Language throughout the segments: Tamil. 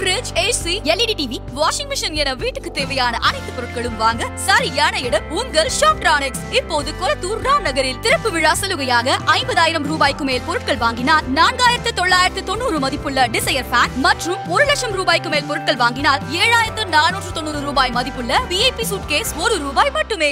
Fridge AC LED TV washing machine என வீட்டுக்கு தேவையான அனைத்து பொருட்களும் வாங்க சரியான இடம் உங்கள் ஷாப்ட்ரானிக்ஸ் இப்போது கொளத்தூர் ராம் நகரில் திறப்பு விழா சலுகையாக ஐம்பதாயிரம் ரூபாய்க்கு மேல் பொருட்கள் வாங்கினால் நான்காயிரத்து தொள்ளாயிரத்து தொண்ணூறு மதிப்புள்ள டிசையர் ஃபேன் மற்றும் ஒரு லட்சம் ரூபாய்க்கு மேல் பொருட்கள் வாங்கினால் ஏழாயிரத்து நானூற்று தொண்ணூறு ரூபாய் மதிப்புள்ள விஐபி சூட்கேஸ் ஒரு ரூபாய் மட்டுமே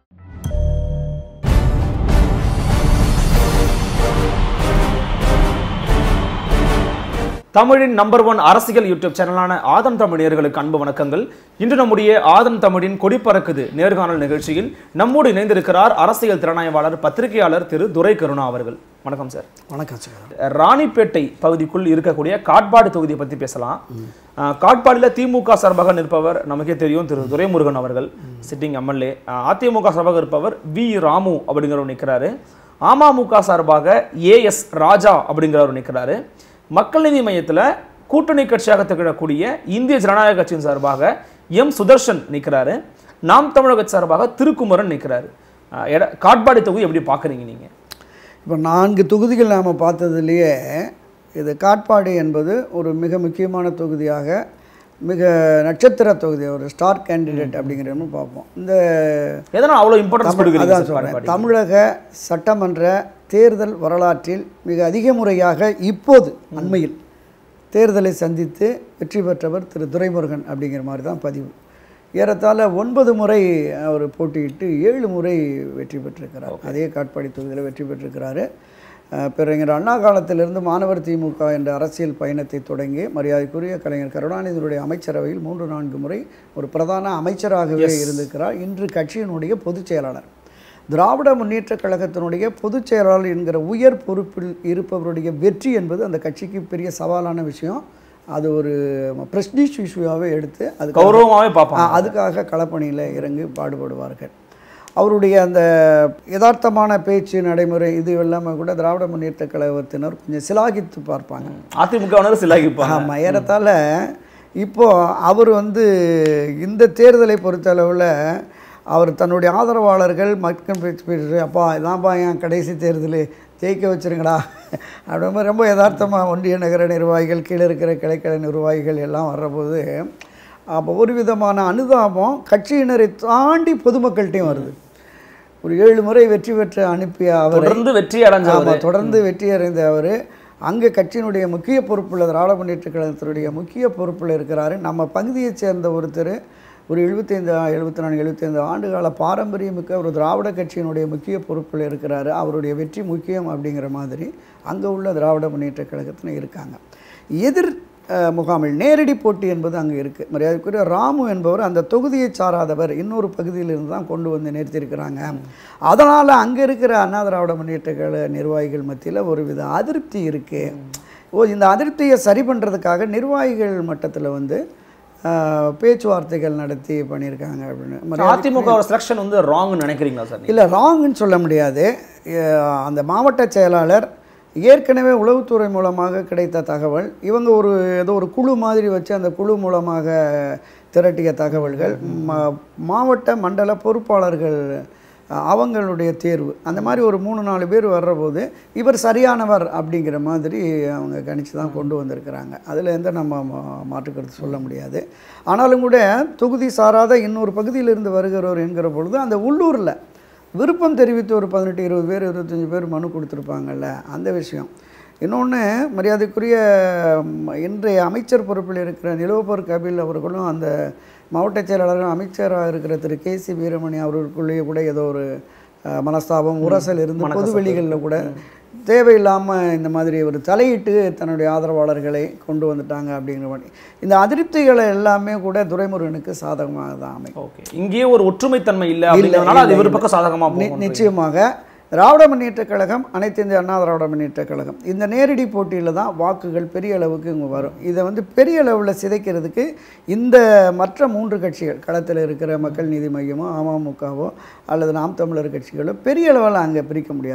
தமிழின் நம்பர் ஒன் அரசியல் யூடியூப் சேனலான ஆதன் தமிழர்களுக்கு அன்பு வணக்கங்கள் இன்று நம்முடைய ஆதன் தமிழின் கொடி பறக்குது நேர்காணல் நிகழ்ச்சியில் நம்மோடு இணைந்திருக்கிறார் அரசியல் திறனாய்வாளர் பத்திரிகையாளர் திரு துரை கருணா அவர்கள் வணக்கம் சார் வணக்கம் சார் ராணிப்பேட்டை பகுதிக்குள் இருக்கக்கூடிய காட்பாடி தொகுதியை பத்தி பேசலாம் அஹ், காட்பாடியில திமுக சார்பாக நிற்பவர் நமக்கே தெரியும் திரு துரைமுருகன் அவர்கள் சிட்டிங் எம்எல்ஏ அதிமுக சார்பாக இருப்பவர் வி ராமு அப்படிங்கிறவர் நிற்கிறாரு அமமுக சார்பாக ஏஎஸ் ராஜா அப்படிங்கிறவர் நிற்கிறாரு மக்கள் நீதி மையத்துல கூட்டணி கட்சியாக திகழக்கூடிய இந்திய ஜனநாயக கட்சியின் சார்பாக எம் சுதர்ஷன் நிற்கிறாரு நாம் தமிழக கட்சி சார்பாக திருக்குமரன் நிற்கிறாரு அஹ், எட- காட்பாடி தொகுதி எப்படி பார்க்குறீங்க நீங்க இப்போ நான்கு தொகுதிகள் நாம் பார்த்ததுலேயே இது காட்பாடி என்பது ஒரு மிக முக்கியமான தொகுதியாக மிக நட்சத்திர தொகுதி ஒரு ஸ்டார் கேண்டிடேட் அப்படிங்கிறன்னு பார்ப்போம் இந்த எதனால் அவ்வளோ இம்பார்ட்டன்ஸ் தமிழ் கொடுக்குறீங்க அதான் சார் சொல்கிறேன் காட்பாடி? தமிழக சட்டமன்ற தேர்தல் வரலாற்றில் மிக அதிக முறையாக இப்போது அண்மையில் தேர்தலை சந்தித்து வெற்றி பெற்றவர் திரு துரைமுருகன் அப்படிங்கிற மாதிரி தான் பதிவு ஏறத்தாழ ஒன்பது முறை அவர் போட்டியிட்டு ஏழு முறை வெற்றி பெற்றிருக்கிறார் அதே காட்பாடி தொகுதியில் வெற்றி பெற்றிருக்கிறாரு அஹ், பிறகு அண்ணா காலத்திலிருந்து மாணவர் திமுக என்ற அரசியல் பயணத்தை தொடங்கி மரியாதைக்குரிய கலைஞர் கருணாநிதியுடைய அமைச்சரவையில் மூன்று நான்கு முறை ஒரு பிரதான அமைச்சராகவே இருந்திருக்கிறார் இன்று கட்சியினுடைய பொதுச் செயலாளர் திராவிட முன்னேற்றக் கழகத்தினுடைய பொதுச் செயலாளர் என்கிற உயர் பொறுப்பில் இருப்பவருடைய வெற்றி என்பது அந்த கட்சிக்கு பெரிய சவாலான விஷயம் அது ஒரு ப்ரெஸ்டீஜ் இஷ்யூவாகவே எடுத்து அது கௌரவமாவே பார்ப்பாங்க அதுக்காக களப்பணியில் இறங்கி பாடுபடுவார்கள் அவருடைய அந்த யதார்த்தமான பேச்சு நடைமுறை இது எல்லாமே கூட திராவிட முன்னேற்றக் கழகத்தினர் கொஞ்சம் சிலாகித்து பார்ப்பாங்க அதிமுகவினர் சிலாகிப்பாங்க ஆமாம் ஏறத்தாழ இப்போ அவர் வந்து இந்த தேர்தலை பொறுத்தளவில் அவர் தன்னுடைய ஆதரவாளர்கள் மக்கள் பேச்சு பேச்சு அப்பா இதான்ப்பா என் கடைசி தேர்தல் ஜெயிக்க வச்சிருங்கடா அப்படின்ற மாதிரி ரொம்ப யதார்த்தமாக ஒன்றிய நகர நிர்வாகிகள் கீழே இருக்கிற கிளைக்கழக நிர்வாகிகள் எல்லாம் வர்றபோது அப்போ ஒரு விதமான அனுதாபம் கட்சியினரை தாண்டி பொதுமக்கள்கிட்டையும் வருது ஒரு ஏழு முறை வெற்றி பெற்று அனுப்பிய அவர் தொடர்ந்து வெற்றி அடைஞ்சவர் ஆமாம் தொடர்ந்து வெற்றி அடைந்த அவர் அங்கே கட்சியினுடைய முக்கிய பொறுப்புள்ள திராவிட முன்னேற்ற கழகத்தினுடைய முக்கிய பொறுப்பில் இருக்கிறாரு நம்ம பகுதியைச் சேர்ந்த ஒருத்தர் ஒரு எழுபத்தைந்து எழுபத்தி நான்கு எழுபத்தைந்து ஆண்டுகால பாரம்பரியமிக்க ஒரு திராவிட கட்சியினுடைய முக்கிய பொறுப்பில் இருக்கிறாரு அவருடைய வெற்றி முக்கியம் அப்படிங்கிற மாதிரி அங்கே உள்ள திராவிட முன்னேற்ற கழகத்தில் இருக்காங்க எதிர் அஹ், முகாமில் நேரடி போட்டி என்பது அங்கே இருக்குது மரியாதைக்குரிய ராமு என்பவர் அந்த தொகுதியை சாராதவர் இன்னொரு பகுதியிலிருந்து தான் கொண்டு வந்து நிறுத்தியிருக்கிறாங்க அதனால் அங்கே இருக்கிற அண்ணா திராவிட முன்னேற்ற கழக நிர்வாகிகள் மத்தியில் ஒரு வித அதிருப்தி இருக்குது ஓ இந்த அதிருப்தியை சரி பண்ணுறதுக்காக நிர்வாகிகள் மட்டத்தில் வந்து அஹ், பேச்சுவார்த்தைகள் நடத்தி பண்ணியிருக்காங்க அப்படின்னு மரியாதை- அதிமுக செலக்ஷன் வந்து ராங் நினைக்கிறீங்களா சார் நீங்க? இல்லை ராங்குன்னு சொல்ல முடியாது அஹ் அந்த மாவட்ட செயலாளர் ஏற்கனவே உளவுத்துறை மூலமாக கிடைத்த தகவல் இவங்க ஒரு ஏதோ ஒரு குழு மாதிரி வச்சு அந்த குழு மூலமாக திரட்டிய தகவல்கள் ம- மாவட்ட மண்டல பொறுப்பாளர்கள் அஹ், அவங்களுடைய தேர்வு அந்த மாதிரி ஒரு மூணு நாலு பேர் வர்றபோது இவர் சரியானவர் அப்படிங்கிற மாதிரி அவங்க கணிச்சு தான் கொண்டு வந்திருக்கிறாங்க அதில் எந்த நம்ம மா- மாற்றுக்கருத்து சொல்ல முடியாது ஆனாலும் கூட தொகுதி சாராத இன்னொரு பகுதியிலிருந்து வருகிறவர் என்கிற பொழுது அந்த உள்ளூரில் விருப்பம் தெரிவித்து ஒரு பதினெட்டு இருபது பேர் இருபத்தஞ்சி பேர் மனு கொடுத்துருப்பாங்கல்ல அந்த விஷயம் இன்னொன்று மரியாதைக்குரிய ம், இன்றைய அமைச்சர் பொறுப்பில் இருக்கிற நிலவப்பர் கபில் அவர்களும் அந்த மாவட்ட செயலாளரும் அமைச்சராக இருக்கிற திரு கே சி வீரமணி அவர்களுக்குள்ளேயே கூட ஏதோ ஒரு அஹ், மனஸ்தாபம் உரசல் இருந்து பொது வெளிகளில் கூட தேவையில்லாமல் இந்த மாதிரி ஒரு தலையிட்டு தன்னுடைய ஆதரவாளர்களை கொண்டு வந்துட்டாங்க அப்படிங்கிற மாதிரி இந்த அதிருப்திகளை எல்லாமே கூட துரைமுருகனுக்கு சாதகமாக தான் அமையும் ஓகே இங்கேயே ஒரு ஒற்றுமைத்தன்மை இல்லை அப்படிங்கிறதுனால அது இல்லை, இவர் இல்லை. பக்கம் சாதகமா நி- போகும் நிச்சயமாக திராவிட முன்னேற்றக் கழகம் அனைத்து இந்திய அண்ணா திராவிட முன்னேற்றக் கழகம் இந்த நேரடி போட்டியில் தான் வாக்குகள் பெரிய அளவுக்கு இங்கே வரும் இதை வந்து பெரிய அளவில் சிதைக்கிறதுக்கு இந்த மற்ற மூன்று கட்சிகள் களத்தில் இருக்கிற மக்கள் நீதி மையமோ அமமுகவோ அல்லது நாம் தமிழர் கட்சிகளோ பெரிய அளவில் அங்கே பிரிக்க முடியாது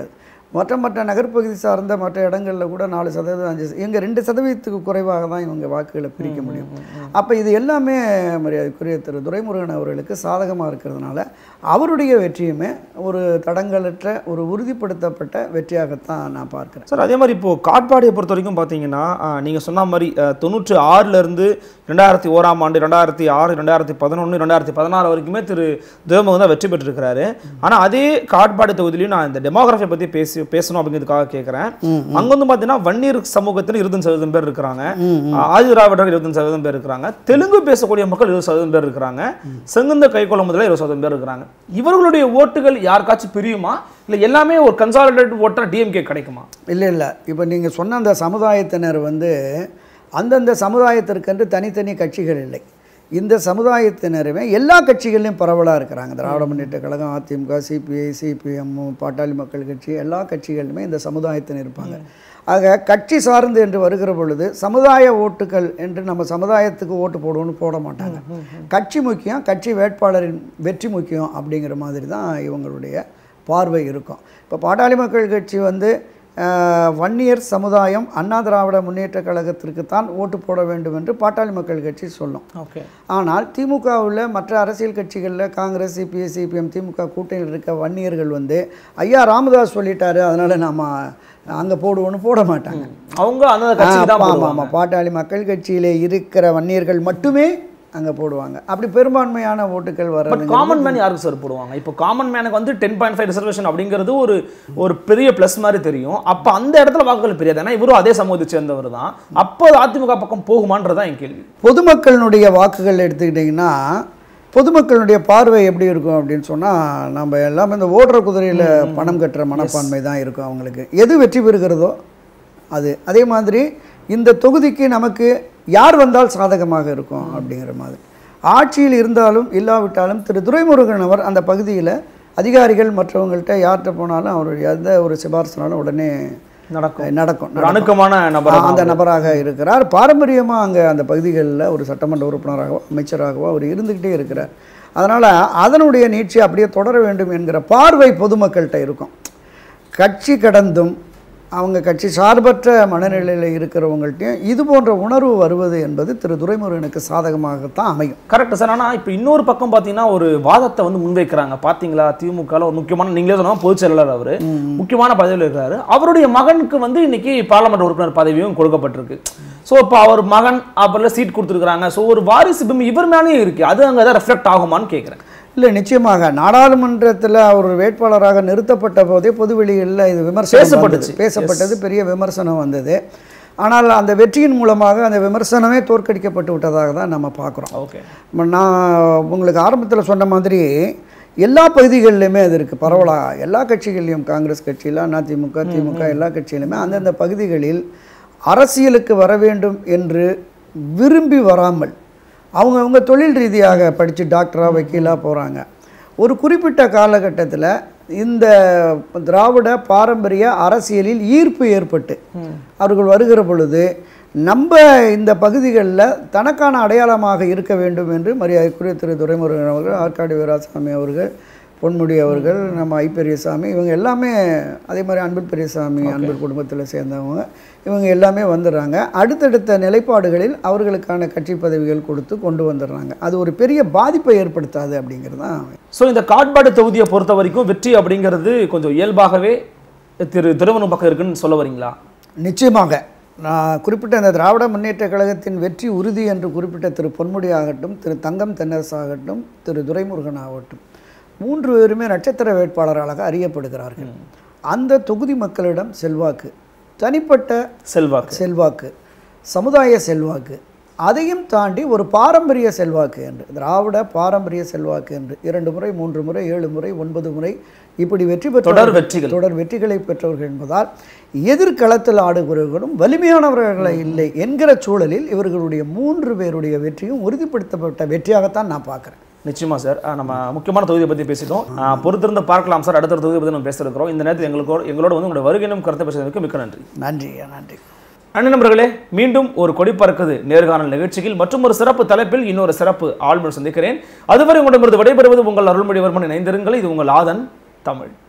மற்ற மற்ற நகர்ப்பகுதி சார்ந்த மற்ற இடங்களில் கூட நாலு சதவீதம் அஞ்சு சதவீதம் இங்கே ரெண்டு சதவீதத்துக்கு குறைவாக தான் இவங்க வாக்குகளை பிரிக்க முடியும் அப்போ இது எல்லாமே மரியாதைக்குரிய திரு துரைமுருகன் அவர்களுக்கு சாதகமாக இருக்கிறதுனால அவருடைய வெற்றியுமே ஒரு தடங்களற்ற ஒரு உறுதிப்படுத்தப்பட்ட வெற்றியாகத்தான் நான் பார்க்குறேன் சார் அதே மாதிரி இப்போ காட்பாடியை பொறுத்த வரைக்கும் பார்த்தீங்கன்னா ஆஹ், நீங்க சொன்ன மாதிரி ஆஹ், தொண்ணூற்றி ஆறுல இருந்து ரெண்டாயிரத்தி ஓராம் ஆண்டு ரெண்டாயிரத்தி ஆறு ரெண்டாயிரத்தி பதினொன்று ரெண்டாயிரத்தி பதினாறு வரைக்குமே திரு தேவமகன் தான் வெற்றி பெற்றிருக்கிறாரு ஆனா அதே காட்பாடி தொகுதியிலையும் நான் இந்த டெமோகிராஃபியை பத்தி பேசி பேசணும் அப்படிங்கிறதுக்காக கேட்குறேன் அங்க வந்து பார்த்தீங்கன்னா வன்னியர் சமூகத்தில் இருபத்தஞ்சு சதவீதம் பேர் இருக்கிறாங்க ஆஹ், ஆதி திராவிடர்கள் இருபத்தஞ்சு சதவீதம் பேர் இருக்கிறாங்க தெலுங்கு பேசக்கூடிய மக்கள் இருபது சதவீதம் பேர் இருக்கிறாங்க செங்குந்த கைக்கொள்ள முதல்ல இருபது சதவீதம் பேர் இருக்கிறாங்க இவர்களுடைய ஓட்டுகள் யாருக்காச்சும் பிரியுமா இல்லை எல்லாமே ஒரு கன்சாலிடேட் ஓட்டா டிஎம்கே கிடைக்குமா இல்லை இல்லை இப்போ நீங்கள் சொன்ன அந்த சமுதாயத்தினர் வந்து அந்தந்த சமுதாயத்திற்கென்று தனித்தனி கட்சிகள் இல்லை இந்த சமுதாயத்தினருமே எல்லா கட்சிகள்லையும் பரவலாக இருக்கிறாங்க திராவிட முன்னேற்ற கழகம் அதிமுக சிபிஐ சிபிஎம் பாட்டாளி மக்கள் கட்சி எல்லா கட்சிகளிலுமே இந்த சமுதாயத்தினர் இருப்பாங்க ஆக கட்சி சார்ந்து என்று வருகிற பொழுது சமுதாய ஓட்டுகள் என்று நம்ம சமுதாயத்துக்கு ஓட்டு போடுவோம்னு போட மாட்டாங்க கட்சி முக்கியம் கட்சி வேட்பாளரின் வெற்றி முக்கியம் அப்படிங்கிற மாதிரி தான் இவங்களுடைய பார்வை இருக்கும் இப்போ பாட்டாளி மக்கள் கட்சி வந்து அஹ், வன்னியர் சமுதாயம் அண்ணா திராவிட முன்னேற்ற கழகத்திற்கு தான் ஓட்டு போட வேண்டும் என்று பாட்டாளி மக்கள் கட்சி சொல்லும் ஓகே ஆனால் திமுகவில் மற்ற அரசியல் கட்சிகளில் காங்கிரஸ் சிபிஐ சிபிஎம் திமுக கூட்டணியில் இருக்க வன்னியர்கள் வந்து ஐயா ராமதாஸ் சொல்லிட்டாரு அதனால் நாம் அங்கே போடுவோன்னு போட மாட்டாங்க அவங்க அந்த கட்சிக்கு தான் ஆமாம் போடுவாங்க ஆமாம் பாட்டாளி மக்கள் கட்சியிலே இருக்கிற வன்னியர்கள் மட்டுமே அங்கே போடுவாங்க அப்படி பெரும்பான்மையான ஓட்டுகள் பட் வர காமன் மேன் யாருக்கு சார் போடுவாங்க இப்போ காமன் மேனுக்கு வந்து டென் பாயிண்ட் ஃபைவ் ரிசர்வேஷன் அப்படிங்கிறது ஒரு ஒரு பெரிய ப்ளஸ் மாதிரி தெரியும் அப்போ அந்த இடத்துல வாக்குகள் பெரியாது ஏன்னா இவரும் அதே சமூகத்தை சேர்ந்தவர் தான் அப்போ அது அதிமுக பக்கம் போகுமான்றதான் என் கேள்வி பொதுமக்களினுடைய வாக்குகள் எடுத்துக்கிட்டிங்கன்னா பொதுமக்களுடைய பார்வை எப்படி இருக்கும் அப்படின்னு சொன்னால் நம்ம எல்லாமே இந்த ஓடுற குதிரையில் பணம் கட்டுற மனப்பான்மை தான் இருக்கும் அவங்களுக்கு எது வெற்றி பெறுகிறதோ அது அதே மாதிரி இந்த தொகுதிக்கு நமக்கு யார் வந்தால் சாதகமாக இருக்கும் அப்படிங்கிற மாதிரி ஆட்சியில் இருந்தாலும் இல்லாவிட்டாலும் திரு துரைமுருகன் அவர் அந்த பகுதியில் அதிகாரிகள் மற்றவங்கள்ட்ட யார்கிட்ட போனாலும் அவருடைய எந்த ஒரு சிபாரிசுனாலும் உடனே நடக்கும் நடக்கும் ஒரு அணுக்கமான நபர் ஆ, அந்த நபராக இருக்கிறார் பாரம்பரியமாக அங்கே அந்த பகுதிகளில் ஒரு சட்டமன்ற உறுப்பினராகவோ அமைச்சராகவோ அவர் இருந்துக்கிட்டே இருக்கிறார் அதனால் அதனுடைய நீட்சி அப்படியே தொடர வேண்டும் என்கிற பார்வை பொதுமக்கள்கிட்ட இருக்கும் கட்சி கடந்தும் அவங்க கட்சி சார்பற்ற மனநிலையில் இருக்கிறவங்கள்ட்டையும் இது போன்ற உணர்வு வருவது என்பது திரு துரைமுருகனுக்கு சாதகமாகத்தான் அமையும் கரெக்ட் சார் ஆனால் இப்போ இன்னொரு பக்கம் பார்த்தீங்கன்னா ஒரு வாதத்தை வந்து முன்வைக்கிறாங்க பார்த்தீங்களா திமுகவில் ஒரு முக்கியமான நீங்களே சொன்னா பொதுச் செயலாளர் அவர் முக்கியமான பதவியில் இருக்கிறாரு அவருடைய மகனுக்கு வந்து இன்னைக்கு பாராளுமன்ற உறுப்பினர் பதவியும் கொடுக்கப்பட்டிருக்கு ஸோ இப்போ அவர் மகன் அப்புறம் சீட் கொடுத்துருக்காங்க ஸோ ஒரு வாரிசு பிம்பம் இவர் மேலேயும் இருக்கு அது அங்கே தான் ரெஃப்ளெக்ட் ஆகுமான்னு கேட்குறேன் இல்லை நிச்சயமாக நாடாளுமன்றத்தில் அவர் வேட்பாளராக நிறுத்தப்பட்ட போதே பொதுவெளிகளில் இது விமர்சனம் பேசப்பட்டுச்சு. வந்தது. பேசப்பட்டது பெரிய விமர்சனம் வந்தது ஆனால் அந்த வெற்றியின் மூலமாக அந்த விமர்சனமே தோற்கடிக்கப்பட்டு விட்டதாக தான் நம்ம பார்க்குறோம் ஓகே நான் உங்களுக்கு ஆரம்பத்தில் சொன்ன மாதிரி எல்லா பகுதிகளிலுமே அது இருக்குது பரவலாக எல்லா கட்சிகள்லையும் காங்கிரஸ் கட்சியில் அதிமுக திமுக எல்லா கட்சியிலுமே அந்தந்த பகுதிகளில் அரசியலுக்கு வர வேண்டும் என்று விரும்பி வராமல் அவங்கவுங்க தொழில் ரீதியாக படித்து டாக்டராக வக்கீலாக போகிறாங்க ஒரு குறிப்பிட்ட காலகட்டத்தில் இந்த திராவிட பாரம்பரிய அரசியலில் ஈர்ப்பு ஏற்பட்டு அவர்கள் வருகிற பொழுது நம்ம இந்த பகுதிகளில் தனக்கான அடையாளமாக இருக்க வேண்டும் என்று மரியாதைக்குரிய திரு துரைமுருகன் அவர்கள் ஆற்காடு வீராசாமி அவர்கள் பொன்முடி அவர்கள் நம்ம ஐ பெரியசாமி இவங்க எல்லாமே அதே மாதிரி அன்பில் பெரியசாமி அன்பில் குடும்பத்தில் சேர்ந்தவங்க இவங்க எல்லாமே வந்துடுறாங்க அடுத்தடுத்த நிலைப்பாடுகளில் அவர்களுக்கான கட்சி பதவிகள் கொடுத்து கொண்டு வந்துடுறாங்க அது ஒரு பெரிய பாதிப்பை ஏற்படுத்தாது அப்படிங்கிறது தான் ஸோ இந்த காட்பாடு தொகுதியை பொறுத்த வரைக்கும் வெற்றி அப்படிங்கிறது கொஞ்சம் இயல்பாகவே திரு திருவண்ணம் பக்கம் இருக்குன்னு சொல்ல வரீங்களா நிச்சயமாக நான் குறிப்பிட்ட இந்த திராவிட முன்னேற்ற கழகத்தின் வெற்றி உறுதி என்று குறிப்பிட்ட திரு பொன்முடி ஆகட்டும் திரு தங்கம் தென்னரசு ஆகட்டும் திரு துரைமுருகன் ஆகட்டும் மூன்று பேருமே நட்சத்திர வேட்பாளர்களாக அறியப்படுகிறார்கள் அந்த தொகுதி மக்களிடம் செல்வாக்கு தனிப்பட்ட செல்வாக்கு செல்வாக்கு சமுதாய செல்வாக்கு அதையும் தாண்டி ஒரு பாரம்பரிய செல்வாக்கு என்று திராவிட பாரம்பரிய செல்வாக்கு என்று இரண்டு முறை மூன்று முறை ஏழு முறை ஒன்பது முறை இப்படி வெற்றி பெற்ற தொடர் வெற்றிகள். தொடர் வெற்றிகளை பெற்றவர்கள் என்பதால் எதிர்களத்தில் ஆடுகிறவர்களும் வலிமையானவர்களை இல்லை என்கிற சூழலில் இவர்களுடைய மூன்று பேருடைய வெற்றியும் உறுதிப்படுத்தப்பட்ட வெற்றியாகத்தான் நான் பார்க்குறேன் நிச்சயமா சார் அஹ் நம்ம முக்கியமான தொகுதியை பற்றி பேசிட்டோம் அஹ் பொறுத்திருந்து பார்க்கலாம் சார் அடுத்த தொகுதியை பற்றி நம்ம பேசியிருக்கிறோம் இந்த நேரத்தில் எங்களோட எங்களோட வந்து உங்களோட வருகையினும் கருத்தை பேசுறதுக்கு மிக்க நன்றி நன்றி நன்றி அண்ணன் நண்பர்களே மீண்டும் ஒரு கொடி பறக்குது நேர்காணல் நிகழ்ச்சியில் மற்றும் ஒரு சிறப்பு தலைப்பில் இன்னொரு சிறப்பு ஆளுநர் சந்திக்கிறேன் அதுவரை உங்களிடமிருந்து விடைபெறுவது உங்கள் அருள்மொழிவர்மன் இணைந்திருங்கள் இது உங்கள் ஆதன் தமிழ்